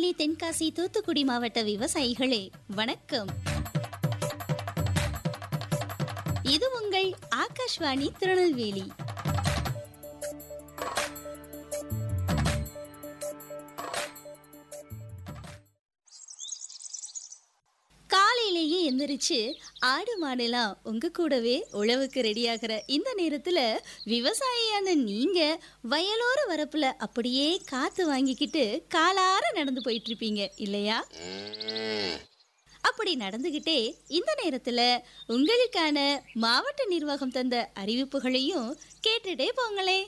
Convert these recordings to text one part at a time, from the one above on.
தென்காசி தூத்துக்குடி மாவட்ட விவசாயிகளே வணக்கம் இது உங்கள் ஆகாஷ்வாணி திருநெல்வேலி காலையிலேயே எந்திரிச்சு ஆடு மாடெல்லாம் உங்க கூடவே உழவுக்கு ரெடியாகிற இந்த நேரத்துல விவசாயியான நீங்க வயலோர வரப்புல அப்படியே காத்து வாங்கிக்கிட்டு காலார நடந்து போயிட்டு இருப்பீங்க இல்லையா அப்படி நடந்துகிட்டே இந்த நேரத்துல உங்களுக்கான மாவட்ட நிர்வாகம் தந்த அறிவிப்புகளையும் கேட்டுட்டே போங்களே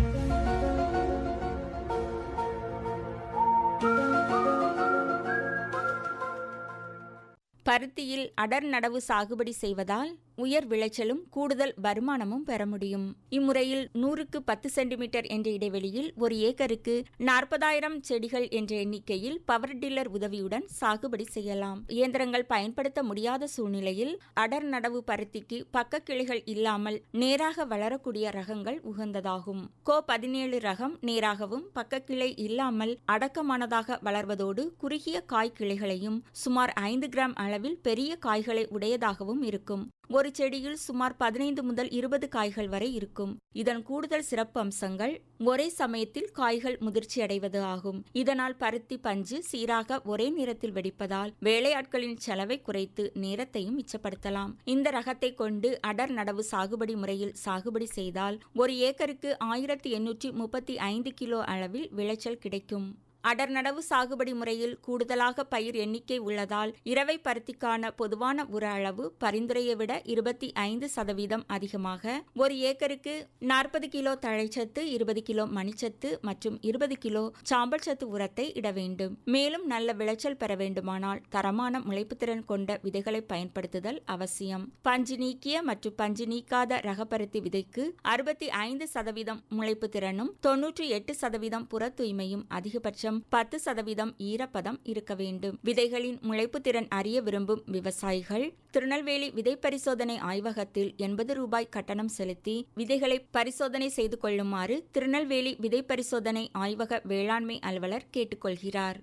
பருத்தியில் அடர் நடவு சாகுபடி செய்வதால் உயர் விளைச்சலும் கூடுதல் வருமானமும் பெற முடியும் இம்முறையில் நூறுக்கு பத்து சென்டிமீட்டர் என்ற இடைவெளியில் ஒரு ஏக்கருக்கு நாற்பதாயிரம் செடிகள் என்ற எண்ணிக்கையில் பவர் டில்லர் உதவியுடன் சாகுபடி செய்யலாம் இயந்திரங்கள் பயன்படுத்த முடியாத சூழ்நிலையில் அடர் நடவு பருத்திக்கு பக்க கிளைகள் இல்லாமல் நேராக வளரக்கூடிய ரகங்கள் உகந்ததாகும் கோ பதினேழு ரகம் நேராகவும் பக்க கிளை இல்லாமல் அடக்கமானதாக வளர்வதோடு குறுகிய காய் கிளைகளையும் சுமார் ஐந்து கிராம் அளவில் பெரிய காய்களை உடையதாகவும் இருக்கும் ஒரு செடியில் சுமார் பதினைந்து முதல் இருபது காய்கள் வரை இருக்கும் இதன் கூடுதல் சிறப்பு அம்சங்கள் ஒரே சமயத்தில் காய்கள் முதிர்ச்சி அடைவது ஆகும் இதனால் பருத்தி பஞ்சு சீராக ஒரே நேரத்தில் வெடிப்பதால் வேலையாட்களின் செலவை குறைத்து நேரத்தையும் மிச்சப்படுத்தலாம் இந்த ரகத்தை கொண்டு அடர் நடவு சாகுபடி முறையில் சாகுபடி செய்தால் ஒரு ஏக்கருக்கு ஆயிரத்தி எண்ணூற்றி முப்பத்தி ஐந்து கிலோ அளவில் விளைச்சல் கிடைக்கும் அடர் நடவு சாகுபடி முறையில் கூடுதலாக பயிர் எண்ணிக்கை உள்ளதால் இரவை பருத்திக்கான பொதுவான உர அளவு பரிந்துரையை விட இருபத்தி ஐந்து சதவீதம் அதிகமாக ஒரு ஏக்கருக்கு நாற்பது கிலோ தழைச்சத்து இருபது கிலோ மணிச்சத்து மற்றும் இருபது கிலோ சாம்பல் சத்து உரத்தை இட வேண்டும் மேலும் நல்ல விளைச்சல் பெற வேண்டுமானால் தரமான முளைப்புத்திறன் கொண்ட விதைகளை பயன்படுத்துதல் அவசியம் பஞ்சு நீக்கிய மற்றும் பஞ்சு நீக்காத ரகப்பருத்தி விதைக்கு அறுபத்தி ஐந்து சதவீதம் முளைப்பு திறனும் தொன்னூற்றி எட்டு சதவீதம் புற தூய்மையும் அதிகபட்சம் பத்து சதவீதம் ஈரப்பதம் இருக்க வேண்டும் விதைகளின் முளைப்பு திறன் அறிய விரும்பும் விவசாயிகள் திருநெல்வேலி விதை பரிசோதனை ஆய்வகத்தில் எண்பது ரூபாய் கட்டணம் செலுத்தி விதைகளை பரிசோதனை செய்து கொள்ளுமாறு திருநெல்வேலி விதை பரிசோதனை ஆய்வக வேளாண்மை அலுவலர் கேட்டுக்கொள்கிறார்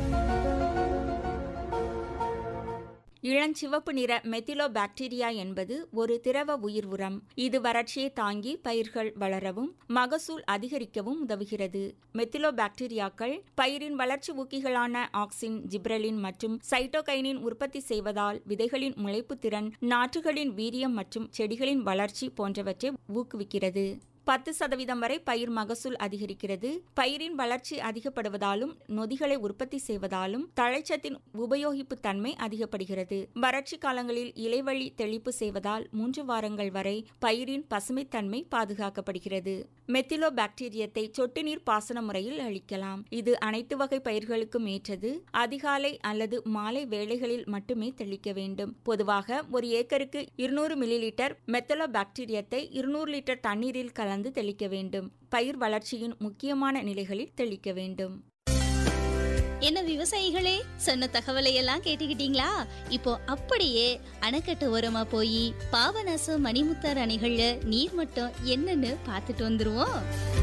இளஞ்சிவப்பு நிற மெத்திலோ பாக்டீரியா என்பது ஒரு திரவ உயிர் உரம் இது வறட்சியை தாங்கி பயிர்கள் வளரவும் மகசூல் அதிகரிக்கவும் உதவுகிறது மெத்திலோ பாக்டீரியாக்கள் பயிரின் வளர்ச்சி ஊக்கிகளான ஆக்சின் ஜிப்ரலின் மற்றும் சைட்டோகைனின் உற்பத்தி செய்வதால் விதைகளின் முளைப்பு திறன் நாற்றுகளின் வீரியம் மற்றும் செடிகளின் வளர்ச்சி போன்றவற்றை ஊக்குவிக்கிறது பத்து சதவீதம் வரை பயிர் மகசூல் அதிகரிக்கிறது பயிரின் வளர்ச்சி அதிகப்படுவதாலும் நொதிகளை உற்பத்தி செய்வதாலும் தழைச்சத்தின் உபயோகிப்பு தன்மை அதிகப்படுகிறது வறட்சி காலங்களில் இலைவழி தெளிப்பு செய்வதால் மூன்று வாரங்கள் வரை பயிரின் பசுமைத்தன்மை பாதுகாக்கப்படுகிறது மெத்திலோ பாக்டீரியத்தை சொட்டு நீர் பாசன முறையில் அளிக்கலாம் இது அனைத்து வகை பயிர்களுக்கும் ஏற்றது அதிகாலை அல்லது மாலை வேளைகளில் மட்டுமே தெளிக்க வேண்டும் பொதுவாக ஒரு ஏக்கருக்கு இருநூறு மில்லி லிட்டர் மெத்தலோ பாக்டீரியத்தை இருநூறு லிட்டர் தண்ணீரில் கலந்து தெளிக்க வேண்டும் பயிர் வளர்ச்சியின் முக்கியமான நிலைகளில் தெளிக்க வேண்டும் என்ன விவசாயிகளே சொன்ன தகவலை எல்லாம் கேட்டுக்கிட்டீங்களா இப்போ அப்படியே அணைக்கட்டு ஓரமா போய் பாபநாசம் மணிமுத்தார் அணைகள்ல நீர் மட்டம் என்னன்னு பார்த்துட்டு வந்துருவோம்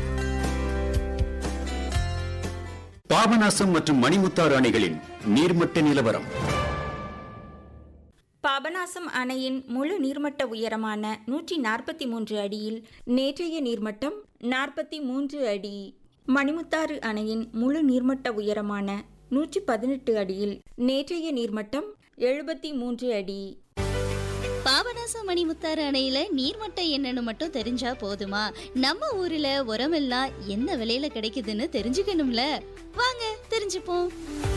பாபநாசம் மற்றும் மணிமுத்தாறு அணைகளின் நீர்மட்ட நிலவரம் பாபநாசம் அணையின் முழு நீர்மட்ட உயரமான நூற்றி நாற்பத்தி மூன்று அடியில் நேற்றைய நீர்மட்டம் நாற்பத்தி மூன்று அடி மணிமுத்தாறு அணையின் முழு நீர்மட்ட உயரமான நூற்றி பதினெட்டு அடியில் நேற்றைய நீர்மட்டம் எழுபத்தி மூன்று அடி பாபநாசம் மணிமுத்தாறு அணையில நீர்மட்டம் என்னன்னு மட்டும் தெரிஞ்சா போதுமா நம்ம ஊர்ல உரமெல்லாம் என்ன விலையில கிடைக்குதுன்னு தெரிஞ்சுக்கணும்ல வாங்க தெரிஞ்சுப்போம்